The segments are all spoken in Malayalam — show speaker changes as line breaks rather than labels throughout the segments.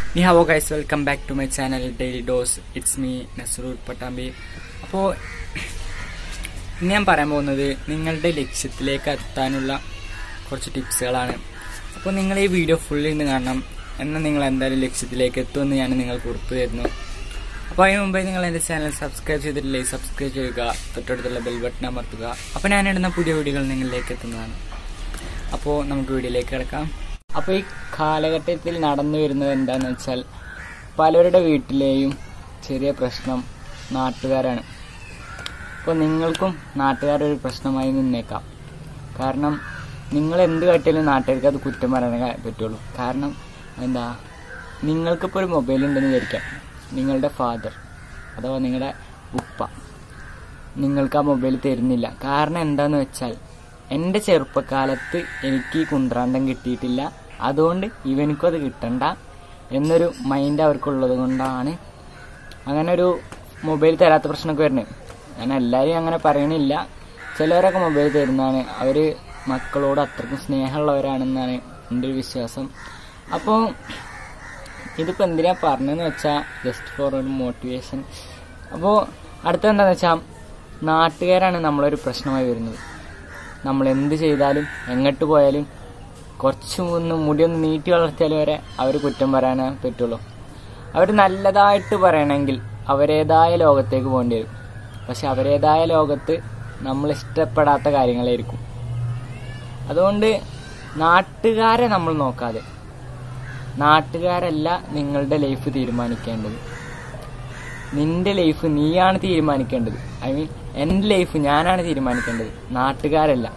നീ ഹവോ guys welcome back to my channel daily dose it's me Nasaroor Pattambi അപ്പോൾ ഇന്ന് ഞാൻ പറയാൻ പോകുന്നത് നിങ്ങളുടെ ലക്ഷ്യത്തിലേക്ക് എത്താനുള്ള കുറച്ച് ടിപ്സുകളാണ് അപ്പോൾ നിങ്ങൾ ഈ വീഡിയോ ഫുള്ളിൽ നിന്ന് കാണണം എന്നാൽ നിങ്ങൾ എന്തായാലും ലക്ഷ്യത്തിലേക്ക് എത്തുമെന്ന് ഞാൻ നിങ്ങൾക്ക് ഉറപ്പ് തരുന്നു അപ്പോൾ അതിന് മുമ്പേ നിങ്ങൾ എൻ്റെ ചാനൽ സബ്സ്ക്രൈബ് ചെയ്തിട്ടില്ലേ സബ്സ്ക്രൈബ് ചെയ്യുക തൊട്ടടുത്തുള്ള ബെൽ ബട്ടൺ അമർത്തുക അപ്പോൾ ഞാൻ ഇടുന്ന പുതിയ വീഡിയോകൾ നിങ്ങളിലേക്ക് എത്തുന്നതാണ് അപ്പോൾ നമുക്ക് വീഡിയോയിലേക്ക് കിടക്കാം അപ്പോൾ ഈ കാലഘട്ടത്തിൽ നടന്നു വരുന്നത് എന്താണെന്ന് വെച്ചാൽ പലരുടെ വീട്ടിലെയും ചെറിയ പ്രശ്നം നാട്ടുകാരാണ് അപ്പോൾ നിങ്ങൾക്കും നാട്ടുകാരൊരു പ്രശ്നമായി നിന്നേക്കാം കാരണം നിങ്ങൾ എന്ത് കാട്ടിയാലും നാട്ടുകാർക്ക് അത് കുറ്റം പറയാനേ പറ്റുള്ളൂ കാരണം എന്താ നിങ്ങൾക്കിപ്പോൾ ഒരു മൊബൈൽ ഉണ്ടെന്ന് വിചാരിക്കാം നിങ്ങളുടെ ഫാദർ അഥവാ നിങ്ങളുടെ ഉപ്പ നിങ്ങൾക്ക് ആ മൊബൈൽ തരുന്നില്ല കാരണം എന്താന്ന് വെച്ചാൽ എൻ്റെ ചെറുപ്പകാലത്ത് എനിക്ക് ഈ കുന്ത്രാണ്ടം കിട്ടിയിട്ടില്ല അതുകൊണ്ട് ഇവനിക്കും അത് കിട്ടണ്ട എന്നൊരു മൈൻഡ് അവർക്കുള്ളത് കൊണ്ടാണ് അങ്ങനെ ഒരു മൊബൈൽ തരാത്ത പ്രശ്നമൊക്കെ വരുന്നത് ഞാൻ എല്ലാവരും അങ്ങനെ പറയണില്ല ചിലവരൊക്കെ മൊബൈൽ തരുന്നതാണ് അവർ മക്കളോട് അത്രയ്ക്കും സ്നേഹമുള്ളവരാണെന്നാണ് എൻ്റെ ഒരു വിശ്വാസം അപ്പോൾ ഇതിപ്പോൾ എന്തിനാ പറഞ്ഞതെന്ന് വെച്ചാൽ ജസ്റ്റ് ഫോർ ഒരു മോട്ടിവേഷൻ അപ്പോൾ അടുത്ത എന്താണെന്ന് വെച്ചാൽ നാട്ടുകാരാണ് നമ്മളൊരു പ്രശ്നമായി വരുന്നത് നമ്മൾ എന്ത് ചെയ്താലും എങ്ങോട്ട് പോയാലും കുറച്ച് ഒന്ന് മുടിയൊന്ന് നീട്ടി വളർത്തിയാലും വരെ അവർ കുറ്റം പറയാനേ പറ്റുള്ളൂ അവർ നല്ലതായിട്ട് പറയണമെങ്കിൽ അവരേതായ ലോകത്തേക്ക് പോകേണ്ടി വരും പക്ഷെ അവരേതായ ലോകത്ത് നമ്മൾ ഇഷ്ടപ്പെടാത്ത കാര്യങ്ങളായിരിക്കും അതുകൊണ്ട് നാട്ടുകാരെ നമ്മൾ നോക്കാതെ നാട്ടുകാരല്ല നിങ്ങളുടെ ലൈഫ് തീരുമാനിക്കേണ്ടത് നിന്റെ ലൈഫ് നീയാണ് തീരുമാനിക്കേണ്ടത് ഐ മീൻ എൻ്റെ ലൈഫ് ഞാനാണ് തീരുമാനിക്കേണ്ടത് നാട്ടുകാരല്ല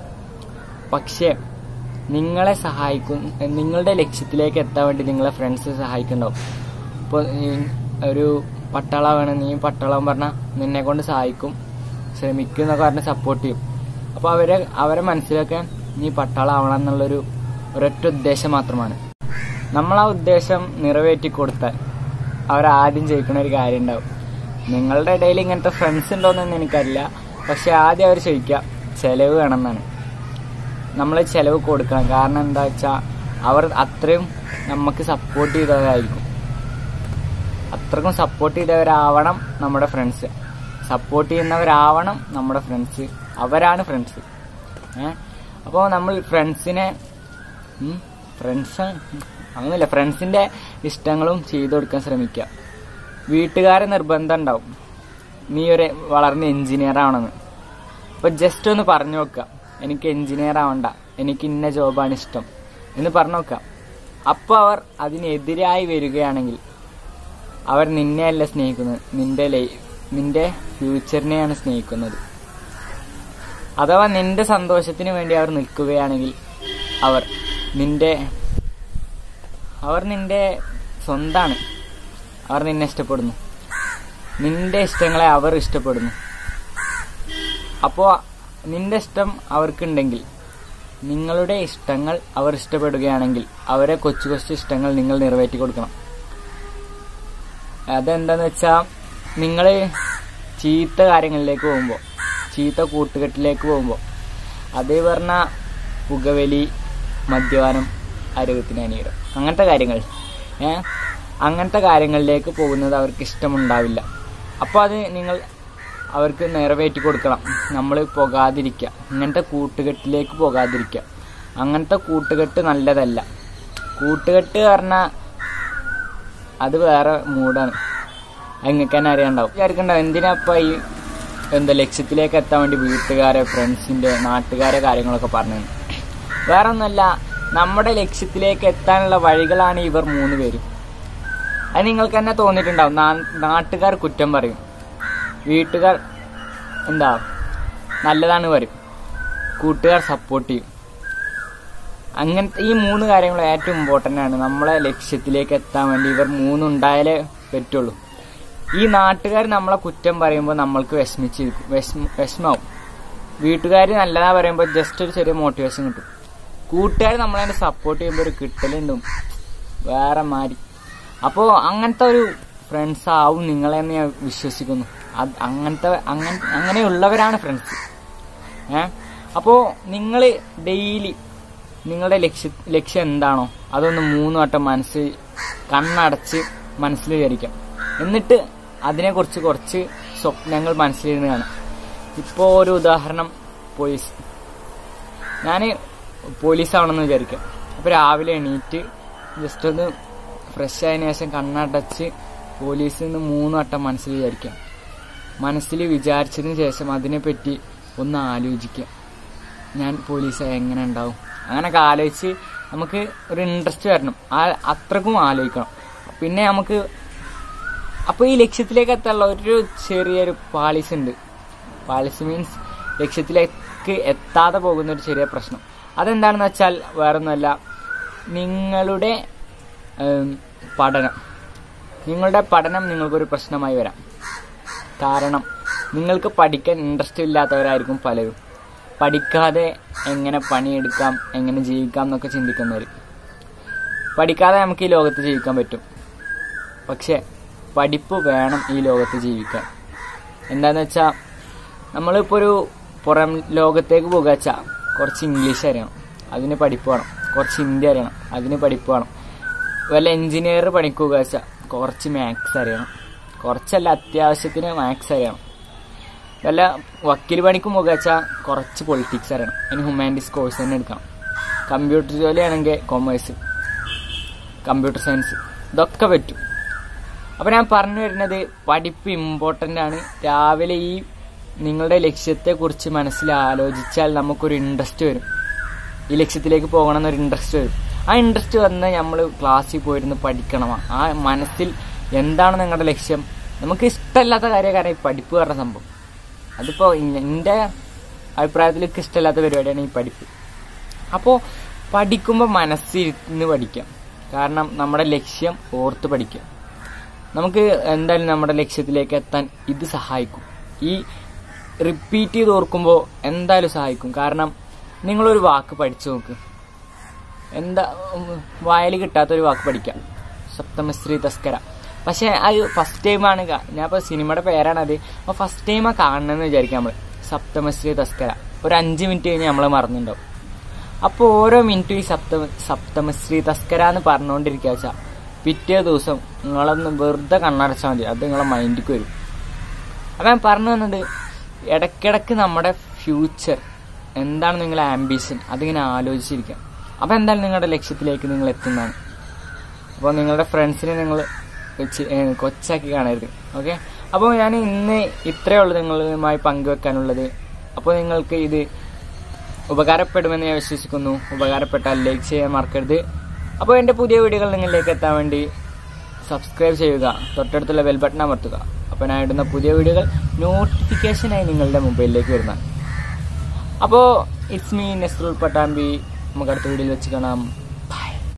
പക്ഷേ നിങ്ങളെ സഹായിക്കും നിങ്ങളുടെ ലക്ഷ്യത്തിലേക്ക് എത്താൻ വേണ്ടി നിങ്ങളെ ഫ്രണ്ട്സ് സഹായിക്കുന്നുണ്ടാവും ഇപ്പോൾ ഒരു പട്ടാളമാണ് നീ പട്ടാളം പറഞ്ഞാൽ നിന്നെ കൊണ്ട് സഹായിക്കും ശ്രമിക്കും എന്നൊക്കെ പറഞ്ഞ് സപ്പോർട്ട് ചെയ്യും അപ്പോൾ അവരെ അവരെ മനസ്സിലാക്കാൻ നീ പട്ടാളാവണം എന്നുള്ളൊരു ഒരൊറ്റ ഉദ്ദേശം മാത്രമാണ് നമ്മൾ ആ ഉദ്ദേശം നിറവേറ്റി കൊടുത്താൽ അവരാദ്യം ചോദിക്കുന്ന ഒരു കാര്യം ഉണ്ടാവും നിങ്ങളുടെ ഇടയിൽ ഇങ്ങനത്തെ ഫ്രണ്ട്സ് ഉണ്ടോയെന്നൊന്നും എനിക്കറിയില്ല പക്ഷെ ആദ്യം അവർ ചോദിക്കുക ചെലവ് വേണമെന്നാണ് നമ്മൾ ചെലവ് കൊടുക്കണം കാരണം എന്താ വെച്ചാൽ അവർ അത്രയും നമുക്ക് സപ്പോർട്ട് ചെയ്തവരായിരിക്കും അത്രക്കും സപ്പോർട്ട് ചെയ്തവരാവണം നമ്മുടെ ഫ്രണ്ട്സ് സപ്പോർട്ട് ചെയ്യുന്നവരാവണം നമ്മുടെ ഫ്രണ്ട്സ് അവരാണ് ഫ്രണ്ട്സ് ഏ അപ്പോൾ നമ്മൾ ഫ്രണ്ട്സിനെ ഫ്രണ്ട്സ് അങ്ങനെയല്ല ഫ്രണ്ട്സിൻ്റെ ഇഷ്ടങ്ങളും ചെയ്തു കൊടുക്കാൻ ശ്രമിക്കുക വീട്ടുകാരെ നിർബന്ധം ഉണ്ടാവും നീ ഒരു വളർന്ന എഞ്ചിനീയർ ആവണമെന്ന് അപ്പോൾ ജസ്റ്റ് ഒന്ന് പറഞ്ഞു നോക്കുക എനിക്ക് എഞ്ചിനീയർ ആവണ്ട എനിക്ക് ഇന്ന ജോബാണ് ഇഷ്ടം എന്ന് പറഞ്ഞു നോക്കാം അപ്പോൾ അവർ അതിനെതിരായി വരികയാണെങ്കിൽ അവർ നിന്നെയല്ല സ്നേഹിക്കുന്നത് നിന്റെ ലൈ നിന്റെ ഫ്യൂച്ചറിനെയാണ് സ്നേഹിക്കുന്നത് അഥവാ നിന്റെ സന്തോഷത്തിന് വേണ്ടി അവർ നിൽക്കുകയാണെങ്കിൽ അവർ നിന്റെ അവർ നിന്റെ സ്വന്താണ് അവർ നിന്നെ ഇഷ്ടപ്പെടുന്നു നിന്റെ ഇഷ്ടങ്ങളെ അവർ ഇഷ്ടപ്പെടുന്നു അപ്പോൾ നിന്റെ ഇഷ്ടം അവർക്കുണ്ടെങ്കിൽ നിങ്ങളുടെ ഇഷ്ടങ്ങൾ അവർ ഇഷ്ടപ്പെടുകയാണെങ്കിൽ അവരെ കൊച്ചു കൊച്ചു ഇഷ്ടങ്ങൾ നിങ്ങൾ നിറവേറ്റി കൊടുക്കണം അതെന്താന്ന് വെച്ചാൽ നിങ്ങൾ ചീത്ത കാര്യങ്ങളിലേക്ക് പോകുമ്പോൾ ചീത്ത കൂട്ടുകെട്ടിലേക്ക് പോകുമ്പോൾ അതേ പറഞ്ഞ പുകവലി മദ്യപാനം ആരോഗ്യത്തിന് അനീരം അങ്ങനത്തെ കാര്യങ്ങൾ ഏ അങ്ങനത്തെ കാര്യങ്ങളിലേക്ക് പോകുന്നത് അവർക്ക് ഇഷ്ടമുണ്ടാവില്ല അപ്പോൾ അത് നിങ്ങൾ അവർക്ക് നിറവേറ്റി കൊടുക്കണം നമ്മൾ പോകാതിരിക്കുക ഇങ്ങനത്തെ കൂട്ടുകെട്ടിലേക്ക് പോകാതിരിക്കുക അങ്ങനത്തെ കൂട്ടുകെട്ട് നല്ലതല്ല കൂട്ടുകെട്ട് പറഞ്ഞാൽ അത് വേറെ മൂടാണ് നിങ്ങൾക്ക് തന്നെ അറിയാണ്ടാവും വിചാരിക്കണ്ടാവും എന്തിനാപ്പം ഈ എന്താ ലക്ഷ്യത്തിലേക്ക് എത്താൻ വേണ്ടി വീട്ടുകാരെ ഫ്രണ്ട്സിൻ്റെ നാട്ടുകാരെ കാര്യങ്ങളൊക്കെ പറഞ്ഞു വേറെ ഒന്നുമല്ല നമ്മുടെ ലക്ഷ്യത്തിലേക്ക് എത്താനുള്ള വഴികളാണ് ഇവർ മൂന്ന് പേരും അത് നിങ്ങൾക്ക് തന്നെ തോന്നിയിട്ടുണ്ടാവും നാട്ടുകാർ കുറ്റം പറയും വീട്ടുകാർ എന്താ നല്ലതാണ് പറയും കൂട്ടുകാർ സപ്പോർട്ട് ചെയ്യും അങ്ങനത്തെ ഈ മൂന്ന് കാര്യങ്ങൾ ഏറ്റവും ഇമ്പോർട്ടൻ്റ് ആണ് നമ്മളെ ലക്ഷ്യത്തിലേക്ക് എത്താൻ വേണ്ടി ഇവർ മൂന്നുണ്ടായാലേ പറ്റുള്ളൂ ഈ നാട്ടുകാർ നമ്മളെ കുറ്റം പറയുമ്പോൾ നമ്മൾക്ക് വിഷമിച്ചിരിക്കും വിഷമ വിഷമാവും വീട്ടുകാർ നല്ലതാ പറയുമ്പോൾ ജസ്റ്റ് ഒരു ചെറിയ മോട്ടിവേഷൻ കിട്ടും കൂട്ടുകാർ നമ്മളതിനെ സപ്പോർട്ട് ചെയ്യുമ്പോൾ ഒരു കിട്ടലുണ്ടും വേറെ മാറി അപ്പോൾ അങ്ങനത്തെ ഒരു ഫ്രണ്ട്സ് ആവും നിങ്ങളെന്ന് ഞാൻ വിശ്വസിക്കുന്നു അത് അങ്ങനത്തെ അങ്ങനെ അങ്ങനെയുള്ളവരാണ് ഫ്രണ്ട്സ് ഏ അപ്പോൾ നിങ്ങൾ ഡെയിലി നിങ്ങളുടെ ലക്ഷ്യ ലക്ഷ്യം എന്താണോ അതൊന്ന് മൂന്ന് വട്ടം മനസ്സ് കണ്ണടച്ച് മനസ്സിൽ വിചാരിക്കാം എന്നിട്ട് അതിനെക്കുറിച്ച് കുറച്ച് സ്വപ്നങ്ങൾ മനസ്സിലിരുന്ന് കാണാം ഇപ്പോൾ ഒരു ഉദാഹരണം പോലീസ് ഞാൻ പോലീസ് ആവണമെന്ന് വിചാരിക്കാം അപ്പോൾ രാവിലെ എണീറ്റ് ജസ്റ്റ് ഒന്ന് ഫ്രഷ് ആയതിനു ശേഷം കണ്ണടച്ച് പോലീസിൽ നിന്ന് മൂന്ന് വട്ടം മനസ്സിൽ വിചാരിക്കാം മനസ്സിൽ വിചാരിച്ചതിന് ശേഷം അതിനെപ്പറ്റി ഒന്ന് ആലോചിക്കാം ഞാൻ പോലീസ് എങ്ങനെ ഉണ്ടാവും അങ്ങനെയൊക്കെ ആലോചിച്ച് നമുക്ക് ഒരു ഇൻട്രസ്റ്റ് വരണം ആ അത്രക്കും ആലോചിക്കണം പിന്നെ നമുക്ക് അപ്പോൾ ഈ ലക്ഷ്യത്തിലേക്ക് എത്താനുള്ള ഒരു ചെറിയൊരു പാളിസ് ഉണ്ട് പാളിസ് മീൻസ് ലക്ഷ്യത്തിലേക്ക് എത്താതെ പോകുന്ന ഒരു ചെറിയ പ്രശ്നം അതെന്താണെന്ന് വെച്ചാൽ വേറൊന്നുമല്ല നിങ്ങളുടെ ഉം, പഠനം നിങ്ങളുടെ പഠനം നിങ്ങൾക്കൊരു പ്രശ്നമായി വരാം കാരണം നിങ്ങൾക്ക് പഠിക്കാൻ ഇൻട്രസ്റ്റ് ഇല്ലാത്തവരായിരിക്കും പലരും പഠിക്കാതെ എങ്ങനെ പണിയെടുക്കാം എങ്ങനെ ജീവിക്കാം എന്നൊക്കെ ചിന്തിക്കുന്നവർ പഠിക്കാതെ നമുക്ക് ഈ ലോകത്ത് ജീവിക്കാൻ പറ്റും പക്ഷെ പഠിപ്പ് വേണം ഈ ലോകത്ത് ജീവിക്കാൻ എന്താന്ന് വെച്ചാൽ നമ്മളിപ്പോൾ ഒരു പുറം ലോകത്തേക്ക് പോകുക വെച്ചാൽ കുറച്ച് ഇംഗ്ലീഷ് അറിയണം അതിന് പഠിപ്പ് വേണം കുറച്ച് ഹിന്ദി അറിയണം അതിന് പഠിപ്പ് വേണം വല്ല എഞ്ചിനീയർ പണിക്കുക വെച്ചാൽ കുറച്ച് മാത്സ് അറിയണം കുറച്ചല്ല അത്യാവശ്യത്തിന് മാത്സ് അറിയണം വല്ല വക്കീൽ പണിക്ക് പോകുക വെച്ചാൽ കുറച്ച് പൊളിറ്റിക്സ് അറിയണം അതിന് ഹ്യൂമാനിറ്റീസ് കോഴ്സ് തന്നെ എടുക്കണം കമ്പ്യൂട്ടർ ജോലിയാണെങ്കിൽ കൊമേഴ്സ് കമ്പ്യൂട്ടർ സയൻസ് ഇതൊക്കെ പറ്റും അപ്പോൾ ഞാൻ പറഞ്ഞു വരുന്നത് പഠിപ്പ് ഇമ്പോർട്ടൻ്റ് ആണ് രാവിലെ ഈ നിങ്ങളുടെ ലക്ഷ്യത്തെക്കുറിച്ച് മനസ്സിൽ ആലോചിച്ചാൽ നമുക്കൊരു ഇൻട്രസ്റ്റ് വരും ഈ ലക്ഷ്യത്തിലേക്ക് പോകണം എന്നൊരു ഇൻട്രസ്റ്റ് വരും ആ ഇൻട്രസ്റ്റ് വന്ന് നമ്മൾ ക്ലാസ്സിൽ പോയിരുന്ന് പഠിക്കണം ആ മനസ്സിൽ എന്താണ് നിങ്ങളുടെ ലക്ഷ്യം നമുക്ക് ഇഷ്ടമില്ലാത്ത കാര്യമാണ് ഈ പഠിപ്പ് പറഞ്ഞ സംഭവം അതിപ്പോൾ എൻ്റെ അഭിപ്രായത്തിൽ എനിക്ക് ഇഷ്ടമില്ലാത്ത പരിപാടിയാണ് ഈ പഠിപ്പ് അപ്പോൾ പഠിക്കുമ്പോൾ മനസ്സിരുന്ന് പഠിക്കാം കാരണം നമ്മുടെ ലക്ഷ്യം ഓർത്ത് പഠിക്കാം നമുക്ക് എന്തായാലും നമ്മുടെ ലക്ഷ്യത്തിലേക്ക് എത്താൻ ഇത് സഹായിക്കും ഈ റിപ്പീറ്റ് ചെയ്ത് ഓർക്കുമ്പോൾ എന്തായാലും സഹായിക്കും കാരണം നിങ്ങളൊരു വാക്ക് പഠിച്ചു നോക്ക് എന്താ വായൽ കിട്ടാത്തൊരു വാക്ക് പഠിക്കാം സപ്തമശ്രീ തസ്കര പക്ഷെ അത് ഫസ്റ്റ് ടൈമാണ് ഞാൻ ഇപ്പോൾ സിനിമയുടെ പേരാണത് അപ്പോൾ ഫസ്റ്റ് ടൈമാണ് കാണണമെന്ന് വിചാരിക്കാം നമ്മൾ സപ്തമശ്രീ തസ്കര ഒരു അഞ്ച് മിനിറ്റ് കഴിഞ്ഞ് നമ്മൾ മറന്നുണ്ടാവും അപ്പോൾ ഓരോ മിനിറ്റും ഈ സപ്തമ സപ്തമശ്രീ തസ്കര എന്ന് പറഞ്ഞുകൊണ്ടിരിക്കുക വെച്ചാൽ പിറ്റേ ദിവസം നിങ്ങളൊന്ന് വെറുതെ കണ്ണടച്ചാൽ മതി അത് നിങ്ങളെ മൈൻഡിക്ക് വരും അപ്പം ഞാൻ പറഞ്ഞു വന്നത് ഇടയ്ക്കിടയ്ക്ക് നമ്മുടെ ഫ്യൂച്ചർ എന്താണ് നിങ്ങളുടെ ആംബിഷൻ അതിങ്ങനെ ആലോചിച്ചിരിക്കാം അപ്പോൾ എന്തായാലും നിങ്ങളുടെ ലക്ഷ്യത്തിലേക്ക് നിങ്ങൾ എത്തുന്നതാണ് അപ്പോൾ നിങ്ങളുടെ ഫ്രണ്ട്സിനെ നിങ്ങൾ വെച്ച് ഏ, കൊച്ചാക്കി കാണരുത് ഓക്കെ അപ്പോൾ ഞാൻ ഇന്ന് ഇത്രയേ ഉള്ളൂ നിങ്ങളുമായി പങ്കുവെക്കാനുള്ളത് അപ്പോൾ നിങ്ങൾക്ക് ഇത് ഉപകാരപ്പെടുമെന്ന് ഞാൻ വിശ്വസിക്കുന്നു ഉപകാരപ്പെട്ടാൽ ലൈക്ക് ചെയ്യാൻ മറക്കരുത് അപ്പോൾ എൻ്റെ പുതിയ വീഡിയോകൾ നിങ്ങളിലേക്ക് എത്താൻ വേണ്ടി സബ്സ്ക്രൈബ് ചെയ്യുക തൊട്ടടുത്തുള്ള ബെൽ ബട്ടൺ അമർത്തുക അപ്പോൾ ഞാൻ ഇടുന്ന പുതിയ വീഡിയോകൾ നോട്ടിഫിക്കേഷനായി നിങ്ങളുടെ മൊബൈലിലേക്ക് വരുന്നതാണ് അപ്പോൾ ഇറ്റ്സ് മീ നെസ്രുൾ പട്ടാമ്പി നമുക്ക് അടുത്ത വീഡിയോയിൽ വെച്ച് കാണാം